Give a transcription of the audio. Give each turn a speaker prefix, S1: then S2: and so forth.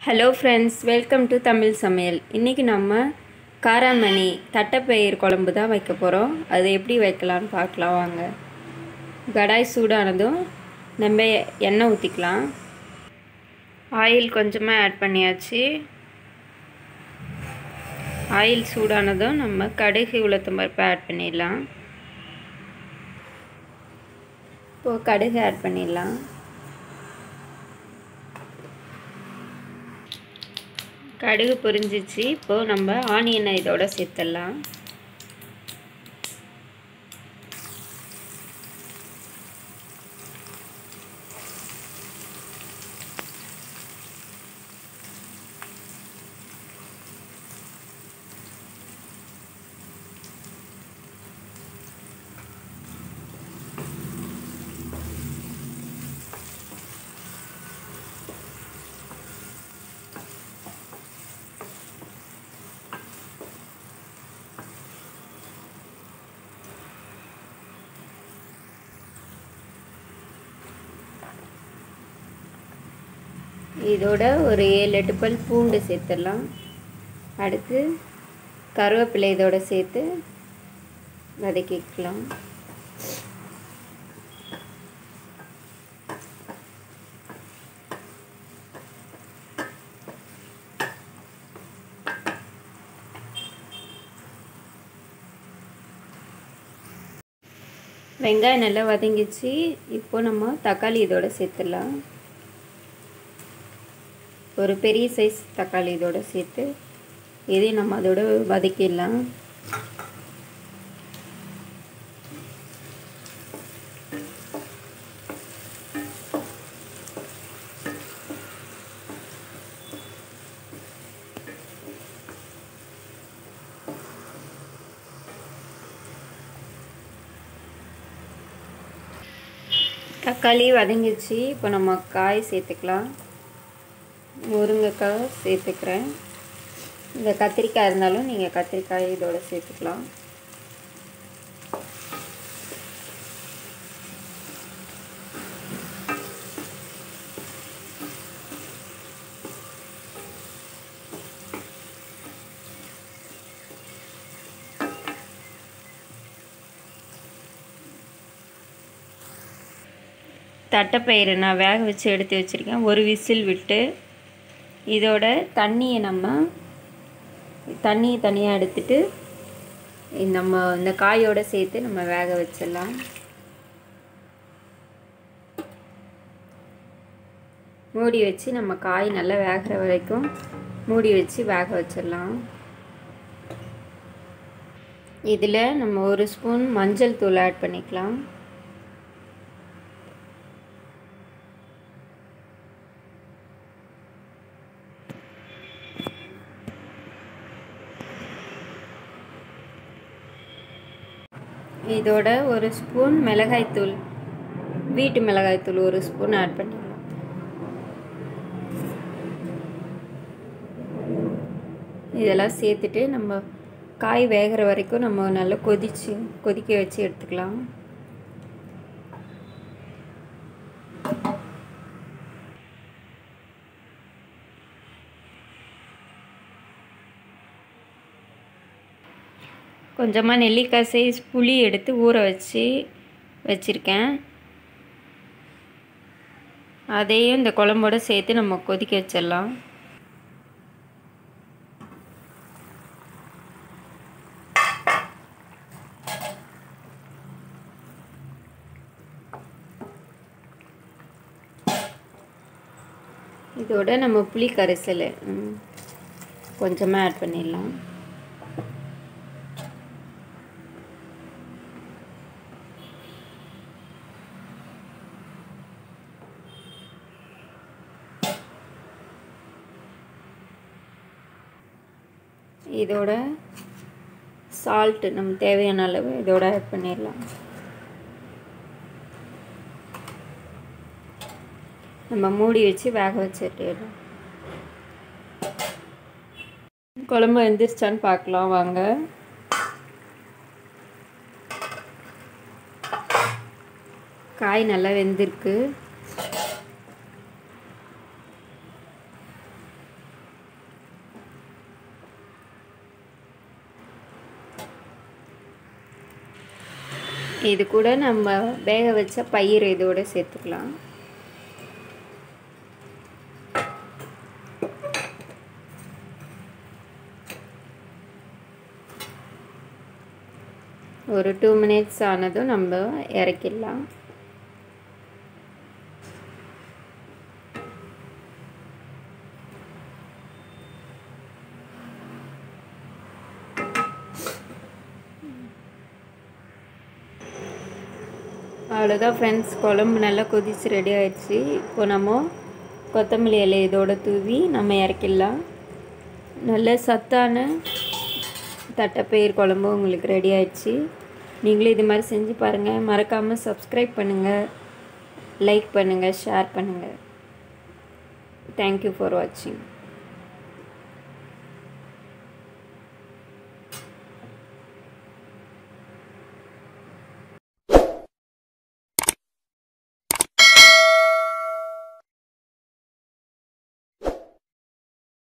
S1: hello friends welcome to Tamil சமையல் இன்றைக்கி நம்ம காராமணி தட்டைப்பயிர் குழம்பு தான் வைக்க போகிறோம் அது எப்படி வைக்கலான்னு பார்க்கலாம் வாங்க கடாய் சூடானதும் நம்ம எண்ணெய் ஊற்றிக்கலாம் ஆயில் கொஞ்சமாக ஆட் பண்ணியாச்சு ஆயில் சூடானதும் நம்ம கடுகு உளுத்தம் பருப்பு ஆட் பண்ணிடலாம் இப்போது கடுகு ஆட் பண்ணிடலாம் கடுகு பொரிஞ்சிச்சு இப்போது நம்ம ஆனியனை இதோட சேர்த்துடலாம் இதோட ஒரு ஏழு எட்டு பல் பூண்டு சேர்த்துடலாம் அடுத்து கருவேப்பிலை இதோட சேர்த்து வதக்கிக்கலாம் வெங்காயம் நல்லா வதங்கிச்சு இப்போ நம்ம தக்காளி இதோட சேர்த்துடலாம் ஒரு பெரிய சைஸ் தக்காளி இதோட சேர்த்து இதையும் நம்ம அதோட வதக்கிடலாம் தக்காளி வதங்கிச்சு இப்போ நம்ம காய் சேர்த்துக்கலாம் முருங்கைக்காய் சேர்த்துக்கிறேன் இந்த கத்திரிக்காய் இருந்தாலும் நீங்கள் கத்திரிக்காய் இதோட சேர்த்துக்கலாம் தட்டைப்பயிறு நான் வேக வச்சு எடுத்து வச்சுருக்கேன் ஒரு விசில் விட்டு இதோட தண்ணியை நம்ம தண்ணியை தனியாக எடுத்துட்டு நம்ம இந்த காயோடு சேர்த்து நம்ம வேக வச்சிடலாம் மூடி வச்சு நம்ம காய் நல்லா வேகிற வரைக்கும் மூடி வச்சு வேக வச்சிடலாம் இதில் நம்ம ஒரு ஸ்பூன் மஞ்சள் தூள் ஆட் பண்ணிக்கலாம் இதோட ஒரு ஸ்பூன் மிளகாய்த்தூள் வீட்டு மிளகாய்த்தூள் ஒரு ஸ்பூன் ஆட் பண்ணிடலாம் இதெல்லாம் சேர்த்துட்டு நம்ம காய் வேகிற வரைக்கும் நம்ம நல்லா கொதிச்சு கொதிக்க வச்சு எடுத்துக்கலாம் கொஞ்சமாக நெல்லிக்காய் சைஸ் புளி எடுத்து ஊற வச்சு வச்சுருக்கேன் அதையும் இந்த குழம்போடு சேர்த்து நம்ம கொதிக்க வச்சிடலாம் இதோட நம்ம புளி கரைசல் கொஞ்சமாக ஆட் பண்ணிடலாம் இதோட சால்ட்டு நம்ம தேவையான அளவு இதோட ஆட் பண்ணிடலாம் நம்ம மூடி வச்சு வேக வச்சுட்டிடலாம் குழம்பு வெந்துருச்சான்னு பார்க்கலாம் வாங்க காய் நல்லா வெந்திருக்கு இது கூட நம்ம வேக வச்ச பயிர் இதோட சேர்த்துக்கலாம் ஒரு டூ மினிட்ஸ் ஆனதும் நம்ம இறக்கிடலாம் அவ்வளோதான் ஃப்ரெண்ட்ஸ் குழம்பு நல்லா கொதிச்சு ரெடி ஆயிடுச்சு இப்போ நம்ம கொத்தமல்லி இலை இதோட தூவி நம்ம இறக்கிடலாம் நல்ல சத்தான தட்டைப்பயிர் குழம்பு உங்களுக்கு ரெடி ஆயிடுச்சு நீங்களும் இது மாதிரி செஞ்சு பாருங்கள் மறக்காமல் சப்ஸ்கிரைப் பண்ணுங்கள் லைக் பண்ணுங்கள் ஷேர் பண்ணுங்கள் தேங்க்யூ ஃபார் வாட்சிங்